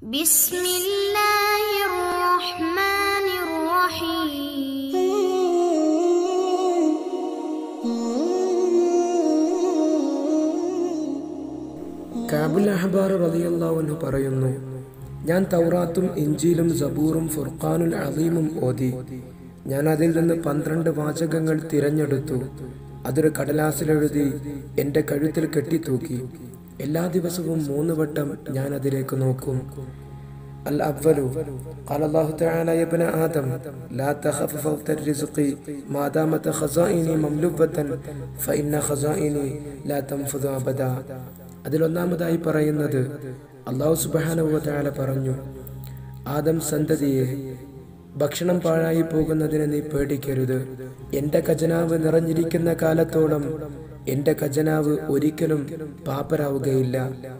بسم الله الرحمن الرحيم കാബുൽ അഹ്ബാർ റളിയല്ലാഹു പറയുന്നു ഞാൻ തൗറാത്തും ഇഞ്ചിയിലും സബൂറും ഫുർഖാനുൽ അലീമും ഓതി ഞാൻ അതിൽ നിന്ന് പന്ത്രണ്ട് വാചകങ്ങൾ തിരഞ്ഞെടുത്തു അതൊരു കടലാസിലെഴുതി എൻ്റെ കഴുത്തിൽ കെട്ടിത്തൂക്കി എല്ലാ ദിവസവും മൂന്ന് വട്ടം ഞാൻ അതിലേക്ക് നോക്കും الأول قال الله تعالى يا ابن آدم لا تخف فوت الرزق ما دامت خزائني مملوءة فإن خزائني لا تنفذ أبدا അതിലൊന്നാമതായി പറയുന്നത് അള്ളാഹു സുബാനുവല പറഞ്ഞു ആദം സന്തതിയെ ഭക്ഷണം പാഴായി പോകുന്നതിന് നീ പേടിക്കരുത് എന്റെ ഖജനാവ് നിറഞ്ഞിരിക്കുന്ന കാലത്തോളം എന്റെ ഖജനാവ് ഒരിക്കലും പാപ്പരാവുകയില്ല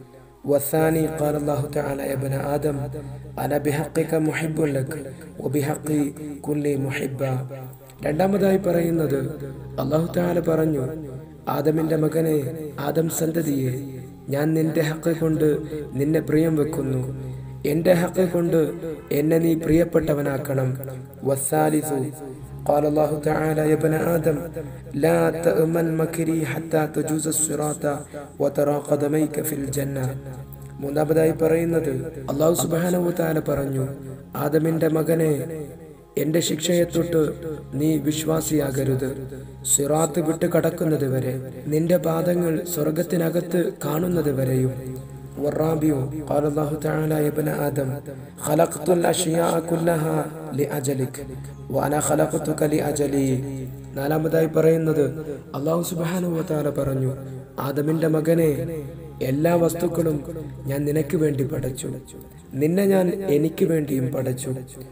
والثاني قال الله تعالى يا ابن آدم أنا بحقك محب لك وبحق كل محبا രണ്ടാമതായി പറയുന്നത് അള്ളാഹു താല പറഞ്ഞു ആദമിന്റെ മകനെ ആദം സന്തതിയെ ഞാൻ നിന്റെ ഹക്ക് കൊണ്ട് നിന്നെ പ്രിയം വെക്കുന്നു എന്റെ ഹക്ക് കൊണ്ട് എന്നെ നീ പ്രിയപ്പെട്ടവനാക്കണം വസാലിസു قال الله تعالى يا ابن آدم لا تأمن مكري حتى تجوز الصراط وترى قدميك في الجنة മൂന്നാമതായി പറയുന്നത് അള്ളാഹു സുബാനവു താല പറഞ്ഞു ആദമിന്റെ മകനെ എന്റെ ശിക്ഷയെ തൊട്ട് നീ വിശ്വാസിയാകരുത് സിറാത്ത് വിട്ട് കടക്കുന്നത് വരെ നിന്റെ പാദങ്ങൾ സ്വർഗത്തിനകത്ത് കാണുന്നത് വരെയും والرابع قال الله تعالى يا ابن آدم خلقت الأشياء كلها لأجلك وأنا خلقتك لأجلي നാലാമതായി പറയുന്നത് അള്ളാഹു സുബാനുവത്താല പറഞ്ഞു ആദമിന്റെ മകനെ എല്ലാ വസ്തുക്കളും ഞാൻ നിനക്ക് വേണ്ടി പടച്ചു നിന്നെ ഞാൻ എനിക്ക് വേണ്ടിയും പടച്ചു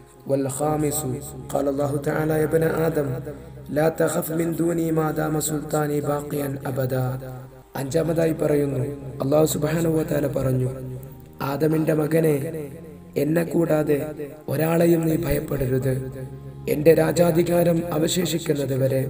والخامس قال الله تعالى يا ابن آدم لا تخف من دوني ما دام سلطاني باقيا أبدا അഞ്ചാമതായി പറയുന്നു അള്ളാഹു സുബാനുവത്താല പറഞ്ഞു ആദമിന്റെ മകനെ എന്നെ കൂടാതെ ഒരാളെയും നീ ഭയപ്പെടരുത് എന്റെ രാജാധികാരം അവശേഷിക്കുന്നത് വരെ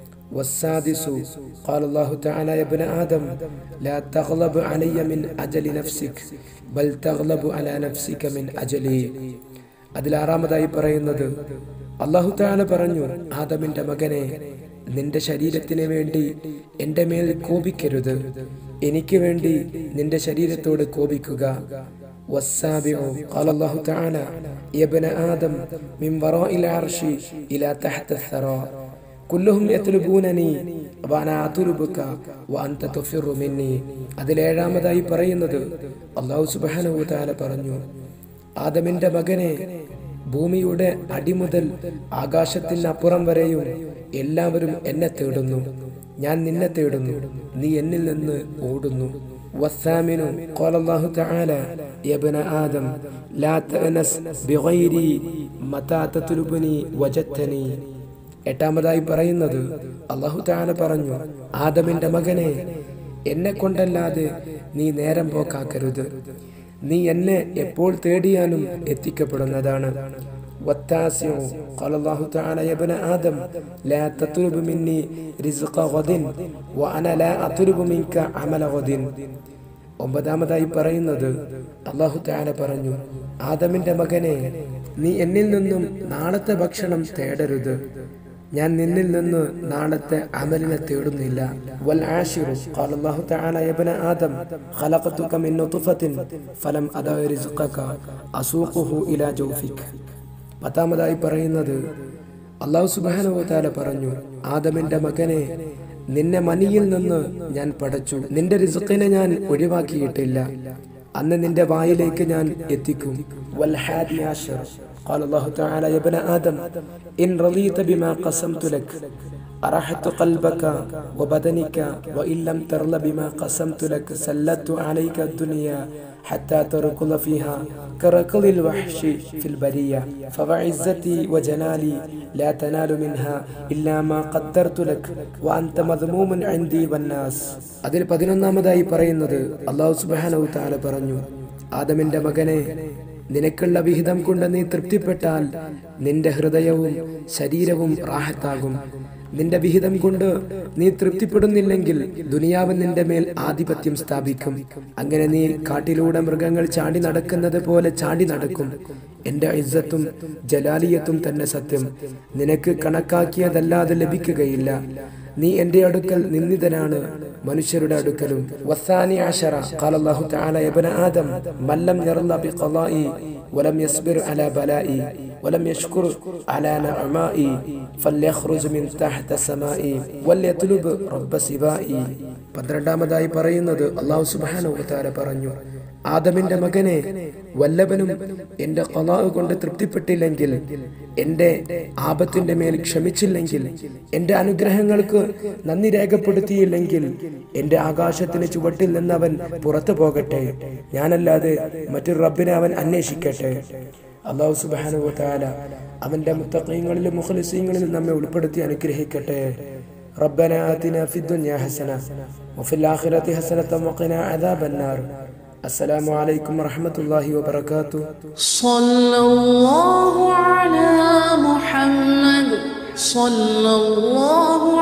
والسادس قال الله تعالى يا ابن آدم لا تغلب علي من أجل نفسك بل تغلب على نفسك من أجلي അതിൽ ആറാമതായി പറയുന്നത് അള്ളാഹു താല പറഞ്ഞു ആദമിന്റെ മകനെ നിന്റെ ശരീരത്തിന് വേണ്ടി എന്റെ മേൽ കോപിക്കരുത് എനിക്ക് വേണ്ടി നിന്റെ ശരീരത്തോട് കോപിക്കുക والسابع قال الله تعالى يا ابن آدم من وراء العرش إلى تحت الثرى كلهم يطلبونني وانا اطلبك وانت تفر مني അതിൽ ഏഴാമതായി പറയുന്നത് അള്ളാഹു സുബ്ഹാനഹു തആല പറഞ്ഞു ആദമിന്റെ മകനെ ഭൂമിയുടെ അടിമുതൽ ആകാശത്തിനപ്പുറം വരെയും എല്ലാവരും എന്നെ തേടുന്നു ഞാൻ നിന്നെ തേടുന്നു നീ എന്നിൽ നിന്ന് ഓടുന്നു والثامن قال الله تعالى يا ابن آدم لا تأنس بغيري متى تطلبني وجدتني എട്ടാമതായി പറയുന്നത് അള്ളാഹു താല പറഞ്ഞു ആദമിന്റെ മകനെ എന്നെ കൊണ്ടല്ലാതെ നീ നേരം പോക്കാക്കരുത് നീ എന്നെ എപ്പോൾ തേടിയാലും എത്തിക്കപ്പെടുന്നതാണ് والتاسع قال الله تعالى يا ابن آدم لا تطلب مني رزق غد وأنا لا أطلب منك عمل غد ഒമ്പതാമതായി പറയുന്നത് അള്ളാഹു താല പറഞ്ഞു ആദമിന്റെ മകനെ നീ എന്നിൽ നിന്നും നാളത്തെ ഭക്ഷണം തേടരുത് ഞാൻ നിന്നിൽ നിന്ന് നാളത്തെ അമലിനെ തേടുന്നില്ല വൽ ആശിറു قال الله تعالى يا ابن آدم خلقتك من نطفة فلم أدع رزقك أسوقه إلى جوفك പത്താമതായി പറയുന്നത് അള്ളാഹു സുബാനുവതാല പറഞ്ഞു ആദമിന്റെ മകനെ നിന്നെ മനിയിൽ നിന്ന് ഞാൻ പടച്ചു നിന്റെ റിസുക്കിനെ ഞാൻ ഒഴിവാക്കിയിട്ടില്ല അന്ന് നിന്റെ വായിലേക്ക് ഞാൻ എത്തിക്കും വൽഹാദി ആശർ قال الله تعالى يا ابن آدم إن رضيت بما قسمت لك أرحت قلبك وبدنك وإن لم ترل بما قسمت لك سلت عليك الدنيا حتى تركض فيها كركض الوحش في البرية فوعزتي وجلالي لا تنال منها إلا ما قدرت لك وأنت مذموم عندي والناس അതിൽ പതിനൊന്നാമതായി പറയുന്നത് അള്ളാഹു സുബാനു താല പറഞ്ഞു ആദമിന്റെ മകനെ നിനക്കുള്ള വിഹിതം കൊണ്ട് നീ തൃപ്തിപ്പെട്ടാൽ നിന്റെ ഹൃദയവും ശരീരവും റാഹത്താകും നിന്റെ വിഹിതം കൊണ്ട് നീ തൃപ്തിപ്പെടുന്നില്ലെങ്കിൽ ദുനിയാവ് നിന്റെ മേൽ ആധിപത്യം സ്ഥാപിക്കും അങ്ങനെ നീ കാട്ടിലൂടെ മൃഗങ്ങൾ ചാടി നടക്കുന്നത് പോലെ ചാടി നടക്കും എന്റെ ഇസ്സത്തും ജലാലിയത്തും തന്നെ സത്യം നിനക്ക് കണക്കാക്കിയതല്ലാതെ ലഭിക്കുകയില്ല നീ എന്റെ അടുക്കൽ നിന്ദിതനാണ് മനുഷ്യരുടെ അടുക്കലും വസാനി ആശറ قال الله تعالى يا ابن آدم من لم يرضى بقضائي ولم يصبر على بلائي ولم يشكر على نعمائي فليخرج من تحت سمائي وليطلب رب سبائي പന്ത്രണ്ടാമതായി പറയുന്നത് അള്ളാഹു സുബ്ഹാനഹു വതആല പറഞ്ഞു ആദമിന്റെ മകനെ വല്ലവനും എന്റെ കലാഹ് കൊണ്ട് തൃപ്തിപ്പെട്ടില്ലെങ്കിൽ എന്റെ ആപത്തിന്റെ മേൽ ക്ഷമിച്ചില്ലെങ്കിൽ എന്റെ അനുഗ്രഹങ്ങൾക്ക് നന്ദി രേഖപ്പെടുത്തിയില്ലെങ്കിൽ എന്റെ ആകാശത്തിന് ചുവട്ടിൽ നിന്നവൻ പുറത്തു പോകട്ടെ ഞാനല്ലാതെ മറ്റൊരു റബ്ബിനെ അവൻ അന്വേഷിക്കട്ടെ അള്ളാഹു സുബാനു താല അവന്റെ മുത്തഖീങ്ങളിലും മുഖലിസീങ്ങളിലും നമ്മെ ഉൾപ്പെടുത്തി അനുഗ്രഹിക്കട്ടെ ربنا آتنا في الدنيا حسنة وفي الآخرة حسنة وقنا عذاب النار السلام عليكم ورحمة الله وبركاته صلى الله على محمد صلى الله